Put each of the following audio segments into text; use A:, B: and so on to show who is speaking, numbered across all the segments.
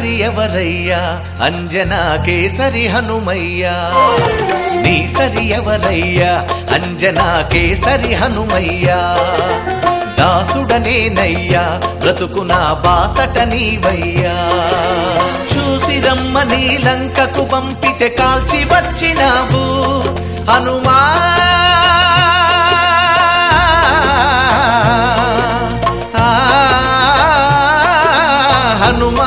A: సరి ఎవరయ్యా అంజనా కేసరి హనుమయ్యా నీ సరి ఎవరయ్యా అంజనా కేసరి హనుమయ్యా దాసుడనేనయ్యా బ్రతుకునా బాసట నీవయ్యా చూసి రమ్మ లంకకు పంపితే కాల్చి వచ్చినావు హనుమా ఆ, హనుమా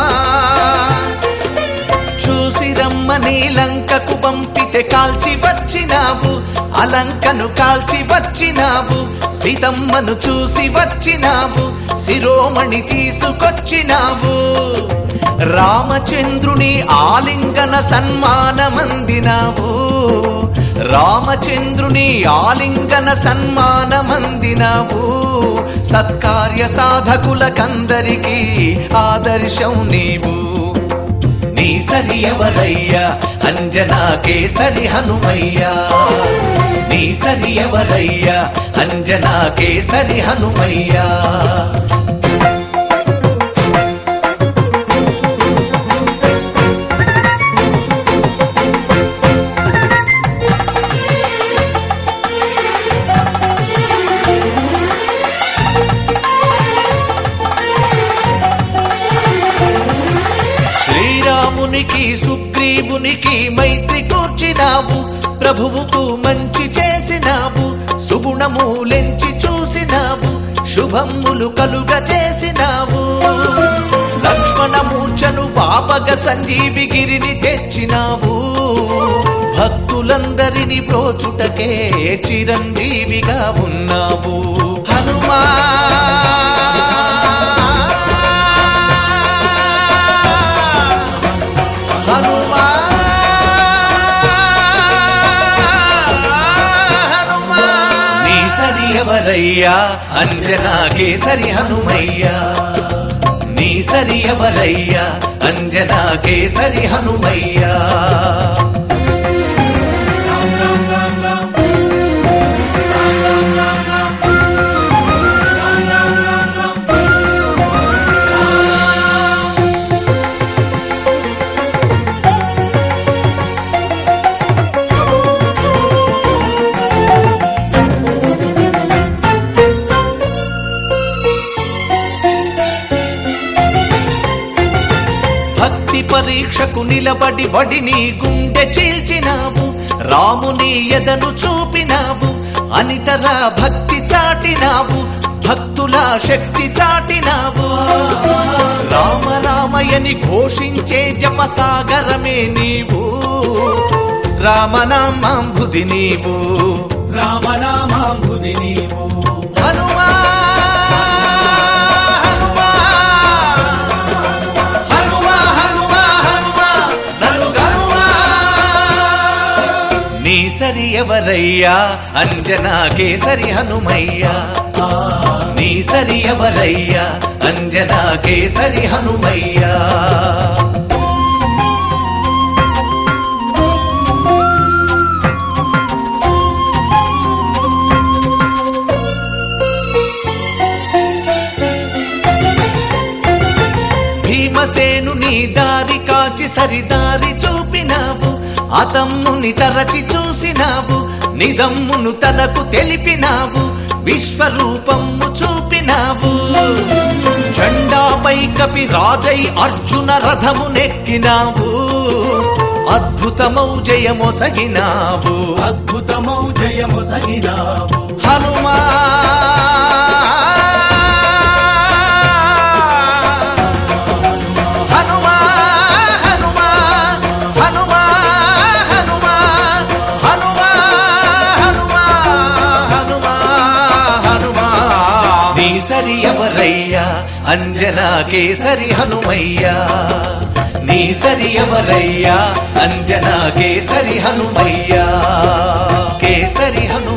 A: చూసి రమ్మని లంకకు పంపితే కాల్చి వచ్చినావు అలంకను కాల్చి వచ్చినావు సీతమ్మను చూసి వచ్చినావు శిరోమణి తీసుకొచ్చినావు రామచంద్రుని ఆలింగన సన్మానమందినావు రామచంద్రుని ఆలింగన సన్మానమందినావు సత్కార్య సాధకులకందరికీ ఆదర్శం నీవు నీ సరి ఎవరయ్యా అంజనా కేసరి హనుమయ్యా నీ సరి ఎవరయ్యా అంజనా కేసరి హనుమయ్యా శ్రీరామునికి సుగ్రీవునికి మైత్రి కూర్చినావు ప్రభువుకు మంచి చేసినావు సుగుణములెంచి చూసినావు శుభములు కలుగ చేసినావు లక్ష్మణ మూర్ఛను పాపగ సంజీవి గిరిని తెచ్చినావు భక్తులందరిని ప్రోచుటకే చిరంజీవిగా ఉన్నావు హనుమా హనుమా హనుమా నీ సరి ఎవరయ్యా అంజనా కేసరి హనుమయ్యా నీ సరి ఎవరయ్యా అంజనా కేసరి హనుమయ్యా భక్తి పరీక్షకు నిలబడి వడిని గుండె చీల్చినావు రాముని ఎదను చూపినావు అనితర భక్తి చాటినావు భక్తుల శక్తి చాటినావు రామ రామయని ఘోషించే జపసాగరమే నీవు రామనామాంబుది నీవు
B: రామనామాంబుది నీవు
A: హనుమా హనుమా హనుమా హనుమా హనుమా నన్ను గనుమా నీ సరి ఎవరయ్యా అంజనా కేసరి హనుమయ్యా నీ సరి ఎవరయ్యా అంజనా కేసరి హనుమయ్యా భీమసేను నీ దారి కాచి సరిదారి చూపినావు అతమ్ముని తరచి చూసినావు నిదమ్మును తనకు తెలిపినావు విశ్వరూపము చూపినావు చండాపై కపి రాజై అర్జున రథము నెక్కినావు అద్భుతమౌ జయమొసగినావు
B: అద్భుతమౌ జయము సగినావు
A: హనుమా హనుమా హనుమా హనుమా హనుమా హనుమా హనుమా హనుమా హనుమా నీ సరి ఎవరయ్యా అంజనా కేసరి హనుమయ్యా నీ సరి ఎవరయ్యా అంజనా కేసరి హనుమయ్యా కేసరి హను